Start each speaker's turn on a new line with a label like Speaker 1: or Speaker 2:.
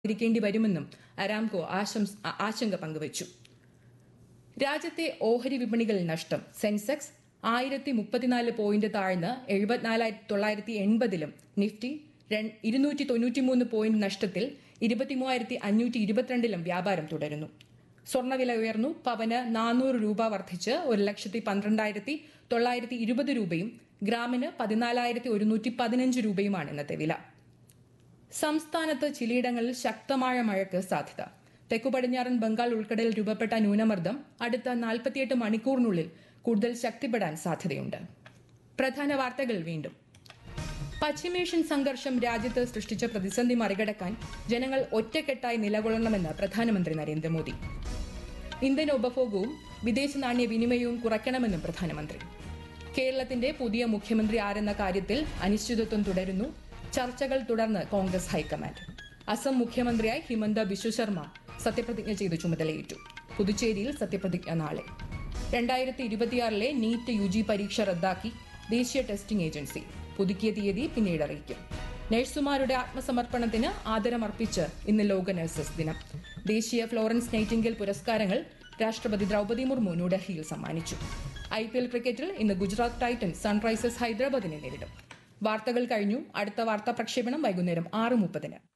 Speaker 1: ഇരിക്കേണ്ടി വരുമെന്നും അരാംകോ ആശംസ ആശങ്ക പങ്കുവച്ചു രാജ്യത്തെ ഓഹരി വിപണികളിൽ നഷ്ടം സെൻസെക്സ് ആയിരത്തി മുപ്പത്തിനാല് പോയിന്റ് താഴ്ന്ന് എഴുപത്തിനാലായിരത്തി തൊള്ളായിരത്തി എൺപതിലും നിഫ്റ്റി ഇരുന്നൂറ്റി തൊണ്ണൂറ്റിമൂന്ന് പോയിന്റ് നഷ്ടത്തിൽ ഇരുപത്തിമൂവായിരത്തി അഞ്ഞൂറ്റി ഇരുപത്തിരണ്ടിലും വ്യാപാരം തുടരുന്നു സ്വർണ്ണവില ഉയർന്നു പവന് നാനൂറ് രൂപ വർദ്ധിച്ച് ഒരു ലക്ഷത്തി പന്ത്രണ്ടായിരത്തി തൊള്ളായിരത്തി ഇരുപത് രൂപയും ഗ്രാമിന് പതിനാലായിരത്തി ഒരുന്നൂറ്റി പതിനഞ്ച് രൂപയുമാണ് ഇന്നത്തെ വില സംസ്ഥാനത്ത് ചിലയിടങ്ങളിൽ ശക്തമായ മഴയ്ക്ക് സാധ്യത തെക്കു പടിഞ്ഞാറൻ ബംഗാൾ ഉൾക്കടലിൽ രൂപപ്പെട്ട ന്യൂനമർദ്ദം അടുത്ത നാൽപ്പത്തിയെട്ട് മണിക്കൂറിനുള്ളിൽ കൂടുതൽ ശക്തിപ്പെടാൻ സാധ്യതയുണ്ട് പ്രധാന വാർത്തകൾ വീണ്ടും പശ്ചിമേഷ്യൻ സംഘർഷം രാജ്യത്ത് സൃഷ്ടിച്ച പ്രതിസന്ധി മറികടക്കാൻ ജനങ്ങൾ ഒറ്റക്കെട്ടായി നിലകൊള്ളണമെന്ന് പ്രധാനമന്ത്രി നരേന്ദ്രമോദി ഇന്ത്യൻ ഉപഭോഗവും വിദേശ നാണ്യ വിനിമയവും കുറയ്ക്കണമെന്നും പ്രധാനമന്ത്രി കേരളത്തിന്റെ പുതിയ മുഖ്യമന്ത്രി ആരെന്ന കാര്യത്തിൽ അനിശ്ചിതത്വം തുടരുന്നു ചർച്ചകൾ തുടർന്ന് കോൺഗ്രസ് ഹൈക്കമാൻഡ് അസം മുഖ്യമന്ത്രിയായി ഹിമന്ത ബിശ്വ ശർമ്മ സത്യപ്രതിജ്ഞ ചെയ്ത് ചുമതലയേറ്റു പുതുച്ചേരിയിൽ സത്യപ്രതിജ്ഞ നാളെ രണ്ടായിരത്തി ഇരുപത്തിയാറിലെ നീറ്റ് യു ജി പരീക്ഷ റദ്ദാക്കി ദേശീയ ടെസ്റ്റിംഗ് ഏജൻസി പുതുക്കിയ തീയതി പിന്നീട് അറിയിക്കും നഴ്സുമാരുടെ ആത്മസമർപ്പണത്തിന് ആദരമർപ്പിച്ച് ഇന്ന് ലോക നഴ്സസ് ദിനം ദേശീയ ഫ്ലോറൻസ് നൈറ്റിംഗൽ പുരസ്കാരങ്ങൾ രാഷ്ട്രപതി ദ്രൗപദി മുർമു ന്യൂഡൽഹിയിൽ സമ്മാനിച്ചു ഐ പി എൽ ക്രിക്കറ്റിൽ ഇന്ന് ഗുജറാത്ത് ടൈറ്റൻസ് സൺറൈസേഴ്സ് ഹൈദരാബാദിനെ നേരിടും വാർത്തകൾ കഴിഞ്ഞു അടുത്ത വാർത്താ പ്രക്ഷേപണം വൈകുന്നേരം ആറ് മുപ്പതിന്